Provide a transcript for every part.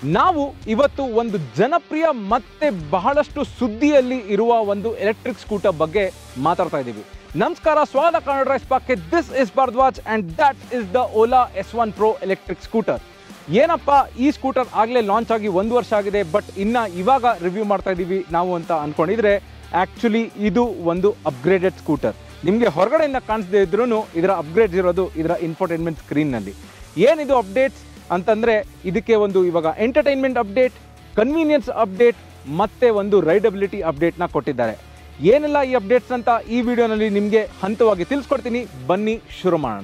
ನಾವು ಇವತ್ತು ಒಂದು ಜನಪ್ರಿಯ ಮತ್ತೆ ಬಹಳಷ್ಟು ಸುದ್ದಿಯಲ್ಲಿ ಇರುವ ಒಂದು ಎಲೆಕ್ಟ್ರಿಕ್ ಸ್ಕೂಟರ್ ಬಗ್ಗೆ ಮಾತಾಡ್ತಾ ಇದ್ದೀವಿ ನಮಸ್ಕಾರ ಸ್ವಾಗತ ಕನ್ನಡ ರೈಸ್ ಪಾಕ್ಕೆ this is Bharadwaj and that is the Ola S one pro electric scooter ಏನಪ್ಪ ಈ ಸ್ಕೂಟರ್ ಆಗಲೇ ಲಾಂಚ್ ಆಗಿ ಒಂದು ವರ್ಷ ಆಗಿದೆ ಬಟ್ ಇನ್ನ ಇವಾಗ ರಿವ್ಯೂ ಮಾಡ್ತಾ ಇದ್ದೀವಿ ನಾವು ಅಂತ ಅನ್ಕೊಂಡಿದ್ರೆ ಆ್ಯಕ್ಚುಲಿ ಇದು ಒಂದು ಅಪ್ಗ್ರೇಡೆಡ್ ಸ್ಕೂಟರ್ ನಿಮಗೆ ಹೊರಗಡೆಯಿಂದ ಕಾಣಿಸದೇ ಇದ್ರೂ ಇದರ ಅಪ್ಗ್ರೇಡ್ಸ್ ಇರೋದು ಇದರ ಇನ್ಫೋಟೈನ್ಮೆಂಟ್ ಸ್ಕ್ರೀನ್ನಲ್ಲಿ ಏನಿದು ಅಪ್ಡೇಟ್ಸ್ ಅಂತಂದರೆ ಇದಕ್ಕೆ ಒಂದು ಇವಾಗ ಎಂಟರ್ಟೈನ್ಮೆಂಟ್ ಅಪ್ಡೇಟ್ ಕನ್ವೀನಿಯನ್ಸ್ ಅಪ್ಡೇಟ್ ಮತ್ತೆ ಒಂದು ರೈಡಬಿಲಿಟಿ ಅಪ್ಡೇಟ್ನ ಕೊಟ್ಟಿದ್ದಾರೆ ಏನೆಲ್ಲ ಈ ಅಪ್ಡೇಟ್ಸ್ ಅಂತ ಈ ವಿಡಿಯೋನಲ್ಲಿ ನಿಮಗೆ ಹಂತವಾಗಿ ತಿಳಿಸ್ಕೊಡ್ತೀನಿ ಬನ್ನಿ ಶುರು ಮಾಡೋಣ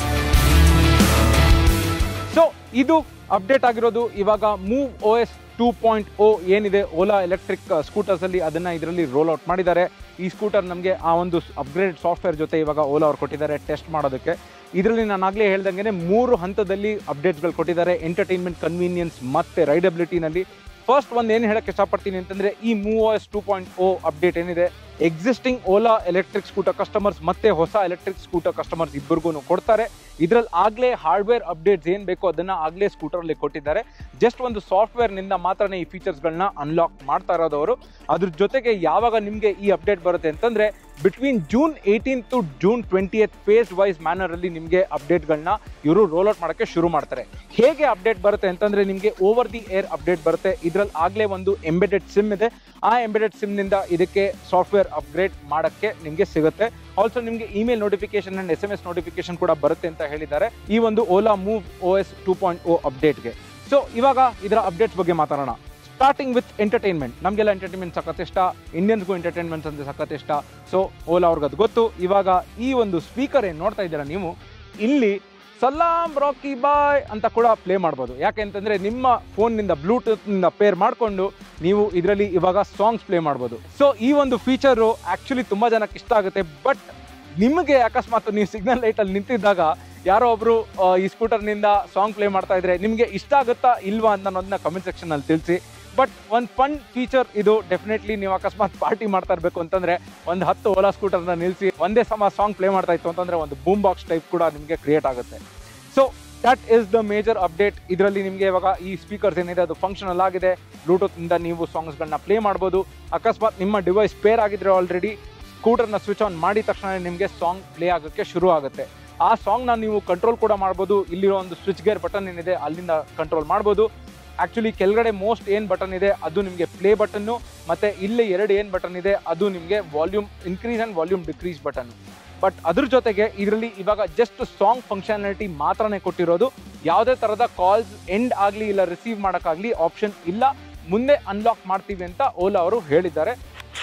ಸೊ ಇದು ಅಪ್ಡೇಟ್ ಆಗಿರೋದು ಇವಾಗ move O S two point O ಏನಿದೆ ಓಲಾ ಎಲೆಕ್ಟ್ರಿಕ್ ಸ್ಕೂಟರ್ಸ್ ಅಲ್ಲಿ ಅದನ್ನ ಇದರಲ್ಲಿ ರೋಲ್ ಔಟ್ ಮಾಡಿದ್ದಾರೆ ಈ ಸ್ಕೂಟರ್ ನಮಗೆ ಆ ಒಂದು ಅಪ್ಗ್ರೇಡ್ ಸಾಫ್ಟ್ವೇರ್ ಜೊತೆ ಇವಾಗ ಓಲಾ ಅವ್ರು ಕೊಟ್ಟಿದ್ದಾರೆ ಟೆಸ್ಟ್ ಮಾಡೋದಕ್ಕೆ ಇದರಲ್ಲಿ ನಾನು ಆಗಲೇ ಹೇಳ್ದಂಗೆ ಮೂರು ಹಂತದಲ್ಲಿ ಅಪ್ಡೇಟ್ಸ್ಗಳು ಕೊಟ್ಟಿದ್ದಾರೆ ಎಂಟರ್ಟೈನ್ಮೆಂಟ್ ಕನ್ವೀನಿಯನ್ಸ್ ಮತ್ತೆ ರೈಡಬಿಲಿಟಿನಲ್ಲಿ ಫಸ್ಟ್ ಒಂದು ಏನು ಹೇಳಕ್ಕೆ ಇಷ್ಟಪಡ್ತೀನಿ ಅಂತಂದ್ರೆ ಈ move S two point O update ಏನಿದೆ existing Ola electric scooter customers ಮತ್ತೆ ಹೊಸ ಎಲೆಕ್ಟ್ರಿಕ್ ಸ್ಕೂಟರ್ ಕಸ್ಟಮರ್ಸ್ ಇಬ್ಬರಿಗೂ ಕೊಡ್ತಾರೆ ಇದರಲ್ಲಿ ಆಗಲೇ ಹಾರ್ಡ್ವೇರ್ ಅಪ್ಡೇಟ್ಸ್ ಏನು ಬೇಕೋ ಅದನ್ನ ಆಗಲೇ ಸ್ಕೂಟರಲ್ಲಿ ಕೊಟ್ಟಿದ್ದಾರೆ ಜಸ್ಟ್ ಒಂದು ಸಾಫ್ಟ್ವೇರ್ನಿಂದ ಮಾತ್ರನೇ ಈ ಫೀಚರ್ಸ್ಗಳನ್ನ ಅನ್ಲಾಕ್ ಮಾಡ್ತಾ ಇರೋದವರು ಅದ್ರ ಜೊತೆಗೆ ಯಾವಾಗ ನಿಮಗೆ ಈ ಅಪ್ಡೇಟ್ ಬರುತ್ತೆ ಅಂತಂದ್ರೆ between June eighteen to June twenty phase wise manner ಅಲ್ಲಿ ನಿಮಗೆ ಅಪ್ಡೇಟ್ಗಳನ್ನ ಇವರು ರೋಲ್ ಔಟ್ ಮಾಡೋಕ್ಕೆ ಶುರು ಮಾಡ್ತಾರೆ ಹೇಗೆ ಅಪ್ಡೇಟ್ ಬರುತ್ತೆ ಅಂತಂದ್ರೆ ನಿಮಗೆ ಓವರ್ ದಿ ಏರ್ ಅಪ್ಡೇಟ್ ಬರುತ್ತೆ ಇದ್ರಲ್ಲಿ ಆಗಲೇ ಒಂದು ಎಂಬೆಡೆಡ್ ಸಿಮ್ ಇದೆ ಆ ಎಂಬೆಡೆಡ್ ಸಿಮ್ನಿಂದ ಇದಕ್ಕೆ ಸಾಫ್ಟ್ವೇರ್ ಅಪ್ಗ್ರೇಡ್ ಮಾಡೋಕ್ಕೆ ನಿಮಗೆ ಸಿಗುತ್ತೆ ಆಲ್ಸೋ ನಿಮಗೆ email notification and S M S notification ಕೂಡ ಬರುತ್ತೆ ಅಂತ ಹೇಳಿದ್ದಾರೆ ಈ ಒಂದು Ola move O S two point O ಅಪ್ಡೇಟ್ಗೆ ಸೊ ಇವಾಗ ಇದರ ಅಪ್ಡೇಟ್ಸ್ ಬಗ್ಗೆ ಮಾತಾಡೋಣ ಸ್ಟಾರ್ಟಿಂಗ್ ವಿತ್ ಎಂಟರ್ಟೈನ್ಮೆಂಟ್ ನಮಗೆಲ್ಲ ಎಂಟರ್ಟೈನ್ಮೆಂಟ್ ಸಖತ್ ಇಷ್ಟ ಇಂಡಿಯನ್ಸ್ಗೂ ಎಂಟರ್ಟೈನ್ಮೆಂಟ್ಸ್ ಅಂದ್ರೆ ಸಖತ್ ಇಷ್ಟ ಸೊ ಓಲಾ ಅವ್ರಿಗೆ ಅದು ಗೊತ್ತು ಇವಾಗ ಈ ಒಂದು ಸ್ಪೀಕರ್ ಏನು ನೋಡ್ತಾ ಇದ್ದೀರಾ ನೀವು ಇಲ್ಲಿ ಸಲಾಂ ರಾಕಿ ಬಾಯ್ ಅಂತ ಕೂಡ ಪ್ಲೇ ಮಾಡ್ಬೋದು ಯಾಕೆ ಅಂತಂದ್ರೆ ನಿಮ್ಮ ಫೋನ್ನಿಂದ ಬ್ಲೂಟೂತ್ನಿಂದ ಪೇರ್ ಮಾಡಿಕೊಂಡು ನೀವು ಇದರಲ್ಲಿ ಇವಾಗ ಸಾಂಗ್ಸ್ ಪ್ಲೇ ಮಾಡ್ಬೋದು ಸೊ ಈ ಒಂದು ಫೀಚರು ಆ್ಯಕ್ಚುಲಿ ತುಂಬ ಜನಕ್ಕೆ ಇಷ್ಟ ಆಗುತ್ತೆ ಬಟ್ ನಿಮಗೆ ಅಕಸ್ಮಾತ್ ನೀವು ಸಿಗ್ನಲ್ ಲೈಟಲ್ಲಿ ನಿಂತಿದ್ದಾಗ ಯಾರೋ ಒಬ್ರು ಆ, ಈ ಸ್ಕೂಟರ್ನಿಂದ ಸಾಂಗ್ ಪ್ಲೇ ಮಾಡ್ತಾ ಇದ್ರೆ ನಿಮಗೆ ಇಷ್ಟ ಆಗುತ್ತಾ ಇಲ್ವಾ ಅಂತ ಅನ್ನೋದನ್ನ ಕಮೆಂಟ್ ಸೆಕ್ಷನಲ್ಲಿ ತಿಳಿಸಿ ಬಟ್ ಒಂದು ಫನ್ ಫೀಚರ್ ಇದು ಡೆಫಿನೆಟ್ಲಿ ನೀವು ಅಕಸ್ಮಾತ್ ಪಾರ್ಟಿ ಮಾಡ್ತಾ ಇರಬೇಕು ಅಂತಂದ್ರೆ ಒಂದು ಹತ್ತು ಓಲಾ ಸ್ಕೂಟರ್ನ ನಿಲ್ಲಿಸಿ ಒಂದೇ ಸಮ ಸಾಂಗ್ ಪ್ಲೇ ಮಾಡ್ತಾ ಇತ್ತು ಅಂತಂದ್ರೆ ಒಂದು ಬೂಮ್ ಬಾಕ್ಸ್ ಟೈಪ್ ಕೂಡ ನಿಮಗೆ ಕ್ರಿಯೇಟ್ ಆಗುತ್ತೆ so that is the major update ಇದರಲ್ಲಿ ನಿಮಗೆ ಇವಾಗ ಈ ಸ್ಪೀಕರ್ಸ್ ಏನಿದೆ ಅದು ಫಂಕ್ಷನಲ್ ಆಗಿದೆ ಬ್ಲೂಟೂತ್ನಿಂದ ನೀವು ಸಾಂಗ್ಸ್ಗಳನ್ನ ಪ್ಲೇ ಮಾಡ್ಬೋದು ಅಕಸ್ಮಾತ್ ನಿಮ್ಮ ಡಿವೈಸ್ ಪೇರ್ ಆಗಿದ್ರೆ ಆಲ್ರೆಡಿ ಸ್ಕೂಟರ್ನ ಸ್ವಿಚ್ ಆನ್ ಮಾಡಿದ ತಕ್ಷಣ ನಿಮಗೆ ಸಾಂಗ್ ಪ್ಲೇ ಆಗೋಕ್ಕೆ ಶುರು ಆಗುತ್ತೆ ಆ ಸಾಂಗ್ನ ನೀವು ಕಂಟ್ರೋಲ್ ಕೂಡ ಮಾಡ್ಬೋದು ಇಲ್ಲಿರೋ ಒಂದು ಸ್ವಿಚ್ ಗೇರ್ ಬಟನ್ ಏನಿದೆ ಅಲ್ಲಿಂದ ಕಂಟ್ರೋಲ್ ಮಾಡ್ಬೋದು ಆ್ಯಕ್ಚುಲಿ ಕೆಳಗಡೆ ಮೋಸ್ಟ್ ಏನು ಬಟನ್ ಇದೆ ಅದು ನಿಮಗೆ ಪ್ಲೇ ಬಟನ್ನು ಮತ್ತು ಇಲ್ಲಿ ಎರಡು ಏನು ಬಟನ್ ಇದೆ ಅದು ನಿಮಗೆ volume increase and volume decrease button but ಅದ್ರ ಜೊತೆಗೆ ಇದರಲ್ಲಿ ಇವಾಗ ಜಸ್ಟ್ ಸಾಂಗ್ ಫಂಕ್ಷನಾಲಿಟಿ ಮಾತ್ರನೇ ಕೊಟ್ಟಿರೋದು ಯಾವುದೇ ಥರದ ಕಾಲ್ಸ್ ಎಂಡ್ ಆಗಲಿ ಇಲ್ಲ ರಿಸೀವ್ ಮಾಡೋಕ್ಕಾಗಲಿ ಆಪ್ಷನ್ ಇಲ್ಲ ಮುಂದೆ ಅನ್ಲಾಕ್ ಮಾಡ್ತೀವಿ ಅಂತ ಓಲಾ ಅವರು ಹೇಳಿದ್ದಾರೆ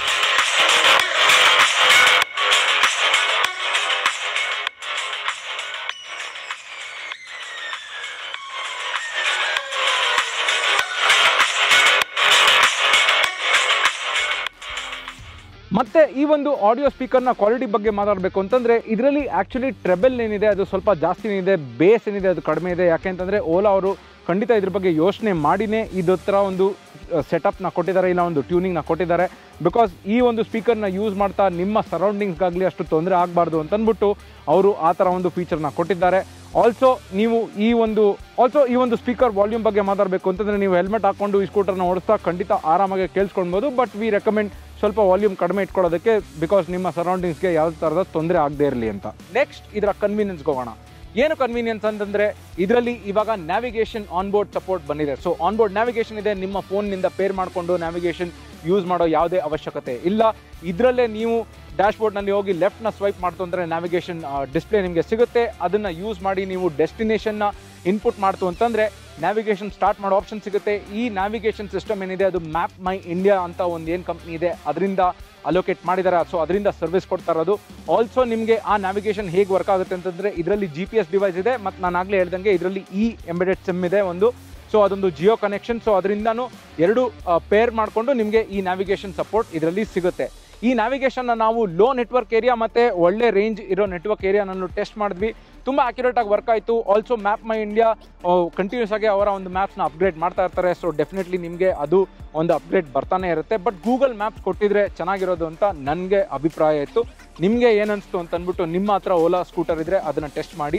ಮತ್ತೆ ಈ ಒಂದು ಆಡಿಯೋ ಸ್ಪೀಕರ್ನ ಕ್ವಾಲಿಟಿ ಬಗ್ಗೆ ಮಾತಾಡಬೇಕು ಅಂತಂದ್ರೆ ಇದರಲ್ಲಿ ಆಕ್ಚುಲಿ ಟ್ರೆಬಲ್ ಏನಿದೆ ಅದು ಸ್ವಲ್ಪ ಜಾಸ್ತಿನೇ ಇದೆ ಬೇಸ್ ಏನಿದೆ ಅದು ಕಡಿಮೆ ಇದೆ ಯಾಕೆ ಅಂತಂದ್ರೆ ಓಲಾ ಅವರು ಖಂಡಿತ ಇದ್ರ ಬಗ್ಗೆ ಯೋಚನೆ ಮಾಡಿನೇ ಇದು ಥರ ಒಂದು ಸೆಟಪ್ನ ಕೊಟ್ಟಿದ್ದಾರೆ ಇಲ್ಲ ಒಂದು ಟ್ಯೂನಿಂಗ್ನ ಕೊಟ್ಟಿದ್ದಾರೆ ಬಿಕಾಸ್ ಈ ಒಂದು ಸ್ಪೀಕರ್ನ ಯೂಸ್ ಮಾಡ್ತಾ ನಿಮ್ಮ ಸರೌಂಡಿಂಗ್ಸ್ಗಾಗಲಿ ಅಷ್ಟು ತೊಂದರೆ ಆಗಬಾರ್ದು ಅಂತಂದ್ಬಿಟ್ಟು ಅವರು ಆ ಥರ ಒಂದು ಫೀಚರ್ನ ಕೊಟ್ಟಿದ್ದಾರೆ ಆಲ್ಸೋ ನೀವು ಈ ಒಂದು ಆಲ್ಸೋ ಈ ಒಂದು ಸ್ಪೀಕರ್ ವಾಲ್ಯೂಮ್ ಬಗ್ಗೆ ಮಾತಾಡಬೇಕು ಅಂತಂದರೆ ನೀವು ಹೆಲ್ಮೆಟ್ ಹಾಕೊಂಡು ಈ ಸ್ಕೂಟರ್ನ ಓಡಿಸ್ತಾ ಖಂಡಿತ ಆರಾಮಾಗಿ ಕೇಳಿಸ್ಕೊಳ್ಬೋದು ಬಟ್ ವಿ ರೆಕಮೆಂಡ್ ಸ್ವಲ್ಪ ವಾಲ್ಯೂಮ್ ಕಡಿಮೆ ಇಟ್ಕೊಳ್ಳೋದಕ್ಕೆ ಬಿಕಾಸ್ ನಿಮ್ಮ ಸರೌಂಡಿಂಗ್ಸ್ಗೆ ಯಾವ ಥರದ ತೊಂದರೆ ಆಗದೆ ಇರಲಿ ಅಂತ ನೆಕ್ಸ್ಟ್ ಇದರ ಕನ್ವೀನಿಯನ್ಸ್ಗೆ ಹೋಗೋಣ ಏನು ಕನ್ವೀನಿಯನ್ಸ್ ಅಂತಂದ್ರೆ ಇದರಲ್ಲಿ ಇವಾಗ ನ್ಯಾವಿಗೇಷನ್ ಆನ್ ಬೋರ್ಡ್ ಸಪೋರ್ಟ್ ಬಂದಿದೆ ಸೊ ಆನ್ ಬೋರ್ಡ್ ನ್ಯಾವಿಗೇಷನ್ ಇದೆ ನಿಮ್ಮ ಫೋನ್ನಿಂದ ಪೇರ್ ಮಾಡಿಕೊಂಡು ನ್ಯಾವಿಗೇಷನ್ ಯೂಸ್ ಮಾಡೋ ಯಾವುದೇ ಅವಶ್ಯಕತೆ ಇಲ್ಲ ಇದರಲ್ಲೇ ನೀವು ಡ್ಯಾಶ್ ಬೋರ್ಡ್ನಲ್ಲಿ ಹೋಗಿ ಲೆಫ್ಟ್ನ ಸ್ವೈಪ್ ಮಾಡ್ತು ಅಂದರೆ ನ್ಯಾವಿಗೇಷನ್ ಡಿಸ್ಪ್ಲೇ ನಿಮಗೆ ಸಿಗುತ್ತೆ ಅದನ್ನು ಯೂಸ್ ಮಾಡಿ ನೀವು ಡೆಸ್ಟಿನೇಷನ್ನ ಇನ್ಪುಟ್ ಮಾಡ್ತು ಅಂತಂದರೆ ನ್ಯಾವಿಗೇಷನ್ ಸ್ಟಾರ್ಟ್ ಮಾಡೋ ಆಪ್ಷನ್ ಸಿಗುತ್ತೆ ಈ ನ್ಯಾವಿಗೇಷನ್ ಸಿಸ್ಟಮ್ ಏನಿದೆ ಅದು ಮ್ಯಾಪ್ ಮೈ ಇಂಡಿಯಾ ಅಂತ ಒಂದು ಏನು ಕಂಪ್ನಿ ಇದೆ ಅದರಿಂದ ಅಲೋಕೇಟ್ ಮಾಡಿದ್ದಾರೆ ಸೊ ಅದರಿಂದ ಸರ್ವಿಸ್ ಕೊಡ್ತಾ ಇರೋದು ಆಲ್ಸೋ ನಿಮಗೆ ಆ ನ್ಯಾವಿಗೇಷನ್ ಹೇಗೆ ವರ್ಕ್ ಆಗುತ್ತೆ ಅಂತಂದರೆ ಇದರಲ್ಲಿ ಜಿ ಪಿ ಎಸ್ ಡಿವೈಸ್ ಇದೆ ಮತ್ತು ನಾನು ಆಗಲೇ ಹೇಳ್ದಂಗೆ ಇದರಲ್ಲಿ ಈ ಎಂಬೆಡೆಡ್ ಸಿಮ್ ಇದೆ ಒಂದು ಸೊ ಅದೊಂದು ಜಿಯೋ ಕನೆಕ್ಷನ್ ಸೊ ಅದರಿಂದನೂ ಎರಡು ಪೇರ್ ಮಾಡಿಕೊಂಡು ನಿಮಗೆ ಈ ನ್ಯಾವಿಗೇಷನ್ ಸಪೋರ್ಟ್ ಇದರಲ್ಲಿ ಸಿಗುತ್ತೆ ಈ ನ್ಯಾವಿಗೇಷನ್ನ ನಾವು ಲೋ ನೆಟ್ವರ್ಕ್ ಏರಿಯಾ ಮತ್ತು ಒಳ್ಳೆ ರೇಂಜ್ ಇರೋ ನೆಟ್ವರ್ಕ್ ಏರಿಯಾನನ್ನು ಟೆಸ್ಟ್ ಮಾಡಿದ್ವಿ ತುಂಬ ಅಕ್ಯುರೇಟ್ ಆಗಿ ವರ್ಕ್ ಆಯಿತು also map my India continuous ಆಗಿ ಅವರ ಒಂದು ಮ್ಯಾಪ್ಸ್ನ ಅಪ್ಗ್ರೇಡ್ ಮಾಡ್ತಾ ಇರ್ತಾರೆ ಸೊ ಡೆಫಿನೆಟ್ಲಿ ನಿಮಗೆ ಅದು ಒಂದು ಅಪ್ಗ್ರೇಡ್ ಬರ್ತಾನೆ ಇರುತ್ತೆ ಬಟ್ ಗೂಗಲ್ ಮ್ಯಾಪ್ಸ್ ಕೊಟ್ಟಿದ್ರೆ ಚೆನ್ನಾಗಿರೋದು ಅಂತ ನನಗೆ ಅಭಿಪ್ರಾಯ ಇತ್ತು ನಿಮಗೆ ಏನನ್ನಿಸ್ತು ಅಂತ ಅಂದ್ಬಿಟ್ಟು ನಿಮ್ಮ ಹತ್ರ ಓಲಾ ಸ್ಕೂಟರ್ ಇದ್ದರೆ ಅದನ್ನು ಟೆಸ್ಟ್ ಮಾಡಿ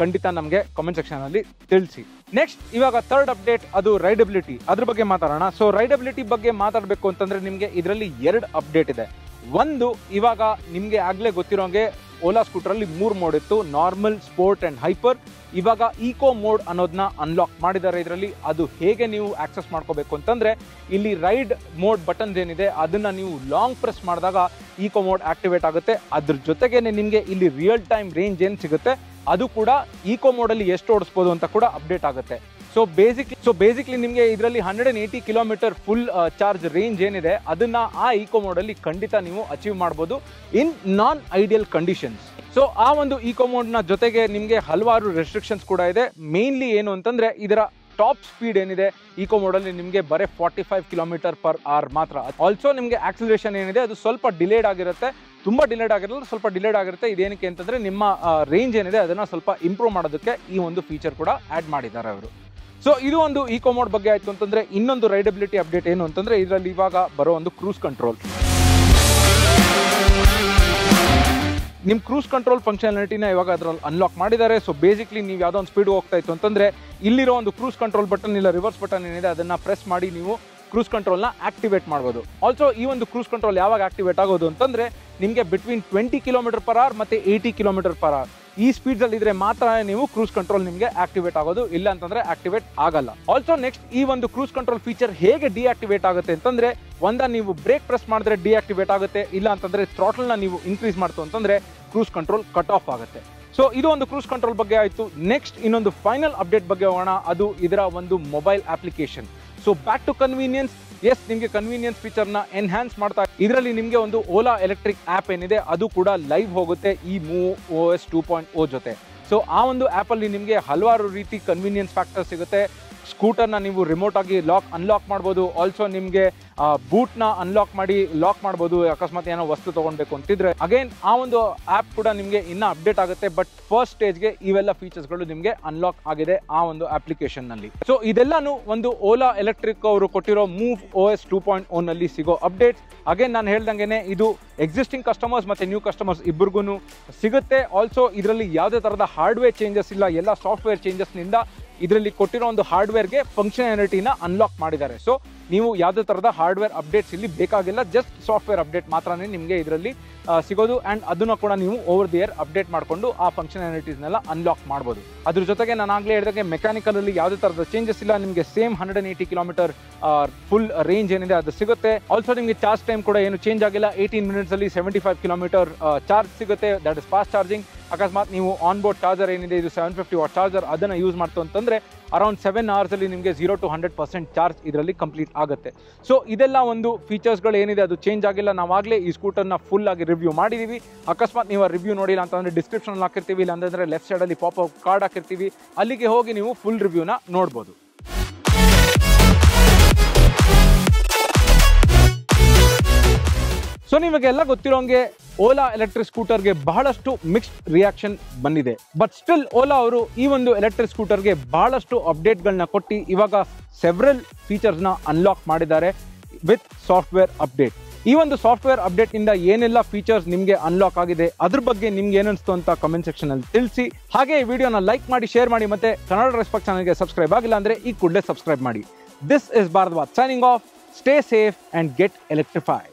ಖಂಡಿತ ನಮಗೆ ಕಮೆಂಟ್ ಸೆಕ್ಷನ್ ಅಲ್ಲಿ ತಿಳಿಸಿ ನೆಕ್ಸ್ಟ್ ಇವಾಗ ಥರ್ಡ್ ಅಪ್ಡೇಟ್ ಅದು ರೈಡಬಿಲಿಟಿ ಅದ್ರ ಬಗ್ಗೆ ಮಾತಾಡೋಣ ಸೊ ರೈಡಬಿಲಿಟಿ ಬಗ್ಗೆ ಮಾತಾಡಬೇಕು ಅಂತಂದ್ರೆ ನಿಮಗೆ ಇದರಲ್ಲಿ ಎರಡು ಅಪ್ಡೇಟ್ ಇದೆ ಒಂದು ಇವಾಗ ನಿಮಗೆ ಆಗ್ಲೇ ಗೊತ್ತಿರೋಂಗೆ ಓಲಾ ಸ್ಕೂಟರಲ್ಲಿ ಮೂರು ಮೋಡ್ ಇತ್ತು ನಾರ್ಮಲ್ ಸ್ಪೋರ್ಟ್ ಅಂಡ್ ಹೈಪರ್ ಇವಾಗ ಈಕೋ ಮೋಡ್ ಅನ್ನೋದನ್ನ ಅನ್ಲಾಕ್ ಮಾಡಿದ್ದಾರೆ ಇದರಲ್ಲಿ ಅದು ಹೇಗೆ ನೀವು ಆಕ್ಸೆಸ್ ಮಾಡ್ಕೋಬೇಕು ಅಂತಂದ್ರೆ ಇಲ್ಲಿ ರೈಡ್ ಮೋಡ್ ಬಟನ್ಸ್ ಏನಿದೆ ಅದನ್ನ ನೀವು ಲಾಂಗ್ ಪ್ರೆಸ್ ಮಾಡಿದಾಗ ಈಕೋ ಮೋಡ್ ಆಕ್ಟಿವೇಟ್ ಆಗುತ್ತೆ ಅದ್ರ ಜೊತೆಗೇನೆ ನಿಮಗೆ ಇಲ್ಲಿ ರಿಯಲ್ ಟೈಮ್ ರೇಂಜ್ ಏನು ಸಿಗುತ್ತೆ ಅದು ಕೂಡ ಈಕೋ ಮೋಡಲ್ಲಿ ಎಷ್ಟು ಓಡಿಸ್ಬೋದು ಅಂತ ಕೂಡ ಅಪ್ಡೇಟ್ ಆಗುತ್ತೆ ಸೊ ಬೇಸಿಕ್ಲಿ ಸೊ ಬೇಸಿಕ್ಲಿ ನಿಮಗೆ ಇದರಲ್ಲಿ hundred and eighty kilometre full charge range ಏನಿದೆ ಅದನ್ನ ಆ ಈಕೋ ಮೋಡಲ್ಲಿ ಖಂಡಿತ ನೀವು ಅಚೀವ್ ಮಾಡ್ಬೋದು in non ideal conditions so ಆ ಒಂದು ಈಕೋ ಮೋಡ್ನ ಜೊತೆಗೆ ನಿಮಗೆ ಹಲವಾರು ರೆಸ್ಟ್ರಿಕ್ಷನ್ಸ್ ಕೂಡ ಇದೆ ಮೇನ್ಲಿ ಏನು ಅಂತಂದ್ರೆ ಇದರ ಟಾಪ್ ಸ್ಪೀಡ್ ಏನಿದೆ ಈಕೋ ಮೋಡಲ್ಲಿ ನಿಮಗೆ ಬರೀ forty five kilometre per hour ಮಾತ್ರ ಆಲ್ಸೋ ನಿಮಗೆ ಆಕ್ಸಿಲರೇಷನ್ ಏನಿದೆ ಅದು ಸ್ವಲ್ಪ ಡಿಲೇಡ್ ಆಗಿರುತ್ತೆ ತುಂಬ ಡಿಲೇಡ್ ಆಗಿರಲ್ಲ ಸ್ವಲ್ಪ ಡಿಲೇಡ್ ಆಗಿರುತ್ತೆ ಇದೇನಕ್ಕೆ ಅಂತಂದ್ರೆ ನಿಮ್ಮ ರೇಂಜ್ ಏನಿದೆ ಅದನ್ನ ಸ್ವಲ್ಪ ಇಂಪ್ರೂವ್ ಮಾಡೋದಕ್ಕೆ ಈ ಒಂದು ಫೀಚರ್ ಕೂಡ ಆ್ಯಡ್ ಮಾಡಿದ್ದಾರೆ ಅವರು ಸೊ ಇದು ಒಂದು ಈಕೋ ಮೋಡ್ ಬಗ್ಗೆ ಆಯ್ತು ಅಂತಂದ್ರೆ ಇನ್ನೊಂದು ರೈಡಬಿಲಿಟಿ ಅಪ್ಡೇಟ್ ಏನು ಅಂತಂದ್ರೆ ಇದರಲ್ಲಿ ಇವಾಗ ಬರೋ ಒಂದು ಕ್ರೂಸ್ ಕಂಟ್ರೋಲ್ ನಿಮ್ಮ ಕ್ರೂಸ್ ಕಂಟ್ರೋಲ್ ಫಂಕ್ಷನಾಲಿಟಿನ ಇವಾಗ ಅದರಲ್ಲಿ ಅನ್ಲಾಕ್ ಮಾಡಿದ್ದಾರೆ ಸೊ ಬೇಸಿಕ್ಲಿ ನೀವು ಯಾವುದೋ ಒಂದು ಸ್ಪೀಡ್ ಹೋಗ್ತಾ ಇತ್ತು ಅಂತಂದ್ರೆ ಇಲ್ಲಿರೋ ಒಂದು ಕ್ರೂಸ್ ಕಂಟ್ರೋಲ್ ಬಟನ್ ಇಲ್ಲ ರಿವರ್ಸ್ ಬಟನ್ ಏನಿದೆ ಅದನ್ನ ಪ್ರೆಸ್ ಮಾಡಿ ನೀವು ಕ್ರೂಸ್ ಕಂಟ್ರೋಲ್ನ ಆಕ್ಟಿವೇಟ್ ಮಾಡ್ಬೋದು ಆಲ್ಸೋ ಈ ಒಂದು ಕ್ರೂಸ್ ಕಂಟ್ರೋಲ್ ಯಾವಾಗ ಆಕ್ಟಿವೇಟ್ ಆಗೋದು ಅಂತಂದ್ರೆ ನಿಮಗೆ between twenty kilometre per hour ಮತ್ತೆ ಏಯ್ಟಿ ಕಿಲೋಮೀಟರ್ ಪರ್ ಅವರ್ ಈ ಸ್ಪೀಡ್ಸ್ ಅಲ್ಲಿ ಇದ್ರೆ ಮಾತ್ರ ನೀವು ಕ್ರೂಸ್ ಕಂಟ್ರೋಲ್ ನಿಮಗೆ ಆಕ್ಟಿವೇಟ್ ಆಗೋದು ಇಲ್ಲ ಅಂತಂದ್ರೆ ಆಕ್ಟಿವೇಟ್ ಆಗಲ್ಲ ಆಲ್ಸೋ ನೆಕ್ಸ್ಟ್ ಈ ಒಂದು ಕ್ರೂಸ್ ಕಂಟ್ರೋಲ್ ಫೀಚರ್ ಹೇಗೆ ಡಿಆಕ್ಟಿವೇಟ್ ಆಗುತ್ತೆ ಅಂತಂದ್ರೆ ಒಂದ ನೀವು ಬ್ರೇಕ್ ಪ್ರೆಸ್ ಮಾಡಿದ್ರೆ ಡಿಆಕ್ಟಿವೇಟ್ ಆಗುತ್ತೆ ಇಲ್ಲ ಅಂತಂದ್ರೆ throttle ನ ನೀವು ಇನ್ಕ್ರೀಸ್ ಮಾಡ್ತು ಅಂತಂದ್ರೆ ಕ್ರೂಸ್ ಕಂಟ್ರೋಲ್ ಕಟ್ ಆಫ್ ಆಗುತ್ತೆ ಸೊ ಇದು ಒಂದು ಕ್ರೂಸ್ ಕಂಟ್ರೋಲ್ ಬಗ್ಗೆ ಆಯಿತು ನೆಕ್ಸ್ಟ್ ಇನ್ನೊಂದು ಫೈನಲ್ ಅಪ್ಡೇಟ್ ಬಗ್ಗೆ ಹೋಗೋಣ ಅದು ಇದರ ಒಂದು mobile application so back to conveniences ನಿಮಗೆ ಕನ್ವೀನಿಯನ್ಸ್ ಫೀಚರ್ನ ಎನ್ಹ್ಯಾನ್ಸ್ ಮಾಡ್ತಾ ಇದರಲ್ಲಿ ನಿಮಗೆ ಒಂದು ಓಲಾ ಎಲೆಕ್ಟ್ರಿಕ್ ಆ್ಯಪ್ ಏನಿದೆ ಅದು ಕೂಡ ಲೈವ್ ಹೋಗುತ್ತೆ ಈ move O S two point O ಜೊತೆ ಸೊ ಆ ಒಂದು ಆ್ಯಪಲ್ಲಿ ನಿಮಗೆ ಹಲವಾರು ರೀತಿ ಕನ್ವೀನಿಯನ್ಸ್ ಫ್ಯಾಕ್ಟರ್ ಸಿಗುತ್ತೆ ಸ್ಕೂಟರ್ನ ನೀವು ರಿಮೋಟ್ ಆಗಿ ಲಾಕ್ ಅನ್ಲಾಕ್ ಮಾಡ್ಬೋದು ಆಲ್ಸೋ ನಿಮಗೆ ಬೂಟ್ನ ಅನ್ಲಾಕ್ ಮಾಡಿ ಲಾಕ್ ಮಾಡ್ಬೋದು ಅಕಸ್ಮಾತ್ ಏನೋ ವಸ್ತು ತೊಗೊಳ್ಬೇಕು ಅಂತಿದ್ರೆ ಅಗೇನ್ ಆ ಒಂದು ಆ್ಯಪ್ ಕೂಡ ನಿಮಗೆ ಇನ್ನೂ ಅಪ್ಡೇಟ್ ಆಗುತ್ತೆ ಬಟ್ ಫಸ್ಟ್ ಸ್ಟೇಜ್ಗೆ ಇವೆಲ್ಲ ಫೀಚರ್ಸ್ಗಳು ನಿಮಗೆ ಅನ್ಲಾಕ್ ಆಗಿದೆ ಆ ಒಂದು ಅಪ್ಲಿಕೇಶನ್ನಲ್ಲಿ ಸೊ ಇದೆಲ್ಲಾನು ಒಂದು ಓಲಾ ಎಲೆಕ್ಟ್ರಿಕ್ ಅವರು ಕೊಟ್ಟಿರೋ move O S two point ಓನಲ್ಲಿ ಸಿಗೋ ಅಪ್ಡೇಟ್ಸ್ ಅಗೇನ್ ನಾನು ಹೇಳ್ದಂಗೆ ಇದು ಎಕ್ಸಿಸ್ಟಿಂಗ್ ಕಸ್ಟಮರ್ಸ್ ಮತ್ತು ನ್ಯೂ ಕಸ್ಟಮರ್ಸ್ ಇಬ್ಬರಿಗೂ ಸಿಗುತ್ತೆ ಆಲ್ಸೋ ಇದರಲ್ಲಿ ಯಾವುದೇ ಥರದ ಹಾರ್ಡ್ವೇರ್ ಚೇಂಜಸ್ ಇಲ್ಲ ಎಲ್ಲ ಸಾಫ್ಟ್ವೇರ್ ಚೇಂಜಸ್ನಿಂದ ಇದರಲ್ಲಿ ಕೊಟ್ಟಿರೋ ಒಂದು ಹಾರ್ಡ್ವೇರ್ಗೆ ಫಂಕ್ಷನಾಲಿಟಿನ ಅನ್ಲಾಕ್ ಮಾಡಿದ್ದಾರೆ ಸೊ ನೀವು ಯಾವುದೇ ಥರದ ಹಾರ್ಡ್ವೇರ್ ಅಪ್ಡೇಟ್ಸ್ ಇಲ್ಲಿ ಬೇಕಾಗಿಲ್ಲ ಜಸ್ಟ್ ಸಾಫ್ಟ್ವೇರ್ ಅಪ್ಡೇಟ್ ಮಾತ್ರನೇ ನಿಮಗೆ ಇದರಲ್ಲಿ ಸಿಗೋದು ಆ್ಯಂಡ್ ಅದನ್ನು ಕೂಡ ನೀವು ಓವರ್ ದಿ ಇಯರ್ ಅಪ್ಡೇಟ್ ಮಾಡಿಕೊಂಡು ಆ ಫಂಕ್ಷನಾಲಿಟೀಸ್ನೆಲ್ಲ ಅನ್ಲಾಕ್ ಮಾಡ್ಬೋದು ಅದ್ರ ಜೊತೆಗೆ ನಾನು ಆಗಲೇ ಹೇಳಿದಾಗೆ ಮೆಕ್ಯಾನಿಕಲಲ್ಲಿ ಯಾವುದೇ ಥರದ ಚೇಂಜಸ್ ಇಲ್ಲ ನಿಮಗೆ same hundred and eighty kilometre full range ಏನಿದೆ ಅದು ಸಿಗುತ್ತೆ ಆಲ್ಸೋ ನಿಮಗೆ ಚಾರ್ಜ್ ಟೈಮ್ ಕೂಡ ಏನು ಚೇಂಜ್ ಆಗಿಲ್ಲ ಏಯ್ಟೀನ್ ಮಿನಿಟ್ಸಲ್ಲಿ ಸೆವೆಂಟಿ ಫೈವ್ ಕಿಲೋಮೀಟರ್ ಚಾರ್ಜ್ ಸಿಗುತ್ತೆ ದಟ್ ಇಸ್ ಫಾಸ್ಟ್ ಚಾರ್ಜಿಂಗ್ ಅಕಸ್ಮಾತ್ ನೀವು ಆನ್ ಬೋರ್ಡ್ ಚಾರ್ಜರ್ ಏನಿದೆ ಇದು ಸೆವೆನ್ ಫಿಫ್ಟಿ ವಾಟ್ ಚಾರ್ಜರ್ ಅದನ್ನು ಯೂಸ್ ಮಾಡ್ತು ಅಂತಂದರೆ ಅರೌಂಡ್ ಸೆವೆನ್ ಅವರ್ಸಲ್ಲಿ ನಿಮಗೆ zero to hundred percent charge ಇದರಲ್ಲಿ ಕಂಪ್ಲೀಟ್ ಆಗುತ್ತೆ ಸೊ ಇದೆಲ್ಲ ಒಂದು ಫೀಚರ್ಸ್ಗಳು ಏನಿದೆ ಅದು ಚೇಂಜ್ ಆಗಿಲ್ಲ ನಾವಾಗಲೇ ಈ ಸ್ಕೂಟರ್ನ ಫುಲ್ ಆಗಿ ರಿವ್ಯೂ ಮಾಡಿದ್ದೀವಿ ಅಕಸ್ಮಾತ್ ನೀವು ರಿವ್ಯೂ ನೋಡಿಲ್ಲ ಅಂತಂದರೆ ಡಿಸ್ಕ್ರಿಪ್ಷನ್ ಹಾಕಿರ್ತೀವಿ ಇಲ್ಲ ಅಂತಂದರೆ ಲೆಫ್ಟ್ ಸೈಡಲ್ಲಿ ಪಾಪ್ ಕಾರ್ಡ್ ಹಾಕಿರ್ತೀವಿ ಅಲ್ಲಿಗೆ ಹೋಗಿ ನೀವು ಫುಲ್ ರಿವ್ಯೂನ ನೋಡ್ಬೋದು ಸೊ ನಿಮಗೆಲ್ಲ ಗೊತ್ತಿರೋಂಗೆ ಓಲಾ ಎಲೆಕ್ಟ್ರಿಕ್ ಸ್ಕೂಟರ್ಗೆ ಬಹಳಷ್ಟು ಮಿಕ್ಸ್ಡ್ ರಿಯಾಕ್ಷನ್ ಬಂದಿದೆ ಬಟ್ ಸ್ಟಿಲ್ ಓಲಾ ಅವರು ಈ ಒಂದು ಎಲೆಕ್ಟ್ರಿಕ್ ಸ್ಕೂಟರ್ಗೆ ಬಹಳಷ್ಟು ಅಪ್ಡೇಟ್ಗಳನ್ನ ಕೊಟ್ಟು ಇವಾಗ ಸೆವ್ರಲ್ ಫೀಚರ್ಸ್ನ ಅನ್ಲಾಕ್ ಮಾಡಿದ್ದಾರೆ ವಿತ್ ಸಾಫ್ಟ್ವೇರ್ ಅಪ್ಡೇಟ್ ಈ ಒಂದು ಸಾಫ್ಟ್ವೇರ್ ಅಪ್ಡೇಟ್ನಿಂದ ಏನೆಲ್ಲ ಫೀಚರ್ಸ್ ನಿಮಗೆ ಅನ್ಲಾಕ್ ಆಗಿದೆ ಅದ್ರ ಬಗ್ಗೆ ನಿಮ್ಗೆ ಏನನ್ಸ್ತು ಅಂತ ಕಮೆಂಟ್ ಸೆಕ್ಷನಲ್ಲಿ ತಿಳಿಸಿ ಹಾಗೆ ಈ ವಿಡಿಯೋನ ಲೈಕ್ ಮಾಡಿ ಶೇರ್ ಮಾಡಿ ಮತ್ತೆ ಕನ್ನಡ ರೆಸ್ಪೆಕ್ಟ್ ಚಾನಲ್ಗೆ ಸಬ್ಸ್ಕ್ರೈಬ್ ಆಗಿಲ್ಲ ಅಂದರೆ ಈ ಕೂಡಲೇ ಸಬ್ಸ್ಕ್ರೈಬ್ ಮಾಡಿ this is Bharadwaj signing off stay safe and get electrified